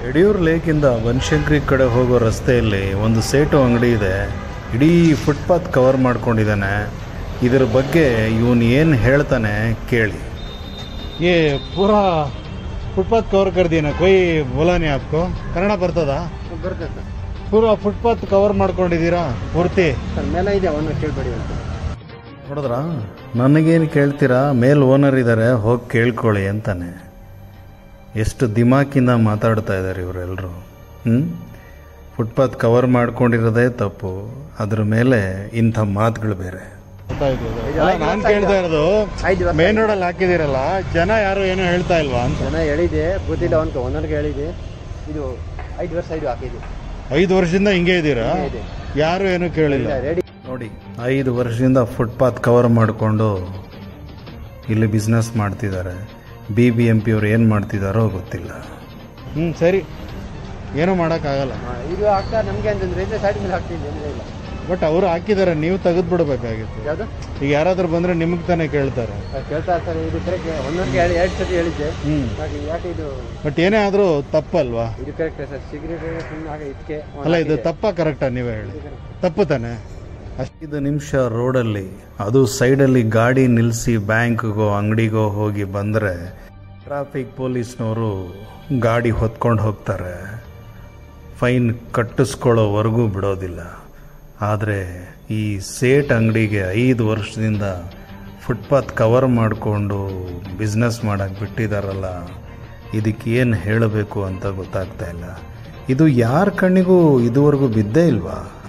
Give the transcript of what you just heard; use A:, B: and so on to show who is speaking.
A: ಯಡಿಯೂರು ಲೇಕಿಂದ ಬನಶಂಕರಿ ಕಡೆ ಹೋಗೋ ರಸ್ತೆಯಲ್ಲಿ ಒಂದು ಸೇಟು ಅಂಗಡಿ ಇದೆ ಇಡೀ ಫುಟ್ಪಾತ್ ಕವರ್ ಮಾಡ್ಕೊಂಡಿದ್ದಾನೆ ಇದ್ರ ಬಗ್ಗೆ ಇವನು ಏನು ಹೇಳ್ತಾನೆ ಕೇಳಿ ಏ ಪೂರಾ ಫುಟ್ಪಾತ್ ಕವರ್ ಕರ್ದಿನ ಕೊಯ್ ಬೋಲಾನಿ ಆಪ್ಕೋ ಕನ್ನಡ ಬರ್ತದಾ
B: ಬರ್ತದೆ ಸರ್
A: ಪೂರಾ ಫುಟ್ಪಾತ್ ಕವರ್ ಮಾಡ್ಕೊಂಡಿದ್ದೀರಾ ಪೂರ್ತಿ
B: ಸರ್ ಮೇಲೆ ಇದೆ ಅವನು ಕೇಳ್ಬೇಡಿ ಅಂತ
A: ನೋಡಿದ್ರಾ ನನಗೇನು ಕೇಳ್ತೀರಾ ಮೇಲ್ ಓನರ್ ಇದ್ದಾರೆ ಹೋಗಿ ಕೇಳ್ಕೊಳ್ಳಿ ಅಂತಾನೆ ಎಷ್ಟು ದಿಮಾಕಿಂದ ಮಾತಾಡ್ತಾ ಇದ್ದಾರೆ ಇವರೆಲ್ಲರೂ ಹ್ಞೂ ಫುಟ್ಪಾತ್ ಕವರ್ ಮಾಡ್ಕೊಂಡಿರೋದೇ ತಪ್ಪು ಅದ್ರ ಮೇಲೆ ಇಂಥ ಮಾತುಗಳು ಬೇರೆ ನಾನು ಕೇಳ್ತಾ ಇರೋದು
B: ಐದು ವರ್ಷ
A: ಮೇನ್ ರೋಡಲ್ಲಿ ಹಾಕಿದಿರಲ್ಲ ಜನ ಯಾರು ಏನೋ ಹೇಳ್ತಾ ಇಲ್ವಾ ಅಂತ
B: ಜನ ಹೇಳಿದೆ ಗೊತ್ತಿಲ್ಲ ಅವನ್ಗೆ ಒಂದೊಂದಿಗೆ ಹೇಳಿದೆ ಇದು ಐದು ವರ್ಷ ಇದು ಹಾಕಿದೆ
A: ಐದು ವರ್ಷದಿಂದ ಹಿಂಗೆ ಇದ್ದೀರಾ
B: ಹಿಂಗೆ ಇದೆ.
A: ಯಾರು ಏನು ಕೇಳಿಲ್ಲ
B: ರೆಡಿ
A: ನೋಡಿ ಐದು ವರ್ಷದಿಂದ ಫುಟ್ಪಾತ್ ಕವರ್ ಮಾಡಿಕೊಂಡು ಇಲ್ಲಿ ಬಿಸ್ನೆಸ್ ಮಾಡ್ತಿದ್ದಾರೆ ಬಿ ಬಿ ಎಂ ಪಿ ಅವ್ರು ಏನು ಮಾಡ್ತಿದ್ದಾರೋ ಗೊತ್ತಿಲ್ಲ ಹ್ಞೂ ಸರಿ ಏನೂ ಮಾಡೋಕ್ಕಾಗಲ್ಲ
B: ಇದು ಹಾಕ್ತಾ ನಮಗೆ ಅಂತಂದ್ರೆ ಇದ್ರೆ ಸೈಡ್ ಮೇಲೆ ಹಾಕ್ತಿದ್ದೆ ಏನಿಲ್ಲ ಇಲ್ಲ
A: ಬಟ್ ಅವರು ಹಾಕಿದ್ದಾರೆ ನೀವು ತೆಗೆದ್ಬಿಡ್ಬೇಕಾಗಿತ್ತು
B: ಯಾವುದು
A: ಈಗ ಯಾರಾದರೂ ಬಂದರೆ ನಿಮಗೆ ತಾನೇ ಕೇಳ್ತಾರೆ
B: ಸರ್ ಕೇಳ್ತಾ ಇರ್ತಾರೆ ಇದು ಕರೆಕ್ಟ್ ಒಂದೊಂದಿಗೆ ಹೇಳಿ ಎರಡು ಸತಿ ಹೇಳಿದ್ದೆ
A: ಹ್ಞೂ
B: ಹಾಗೆ ಯಾಕೆ ಇದು
A: ಬಟ್ ಏನೇ ಆದರೂ ತಪ್ಪಲ್ವಾ
B: ಇದು ಕರೆಕ್ಟ್ ಸರ್ ಸಿಗರೇಟ್ ಸುಮ್ಮನೆ ಹಾಗೆ ಇದಕ್ಕೆ
A: ಅಲ್ಲ ಇದು ತಪ್ಪಾ ಕರೆಕ್ಟಾ ನೀವೇ ಹೇಳಿ ತಪ್ಪು ತಾನೆ ಐದು ನಿಮಿಷ ರೋಡಲ್ಲಿ ಅದು ಸೈಡಲ್ಲಿ ಗಾಡಿ ನಿಲ್ಲಿಸಿ ಬ್ಯಾಂಕ್ಗೋ ಅಂಗಡಿಗೋ ಹೋಗಿ ಬಂದರೆ ಟ್ರಾಫಿಕ್ ಪೊಲೀಸ್ನವರು ಗಾಡಿ ಹೊತ್ಕೊಂಡು ಹೋಗ್ತಾರೆ ಫೈನ್ ಕಟ್ಟಿಸ್ಕೊಳ್ಳೋವರೆಗೂ ಬಿಡೋದಿಲ್ಲ ಆದರೆ ಈ ಸೇಟ್ ಅಂಗಡಿಗೆ ಐದು ವರ್ಷದಿಂದ ಫುಟ್ಪಾತ್ ಕವರ್ ಮಾಡಿಕೊಂಡು ಬಿಸ್ನೆಸ್ ಮಾಡೋಕ್ಕೆ ಬಿಟ್ಟಿದ್ದಾರಲ್ಲ ಇದಕ್ಕೆ ಏನು ಹೇಳಬೇಕು ಅಂತ ಗೊತ್ತಾಗ್ತಾ ಇಲ್ಲ ಇದು ಯಾರ ಕಣ್ಣಿಗೂ ಇದುವರೆಗೂ ಬಿದ್ದೇ ಇಲ್ವಾ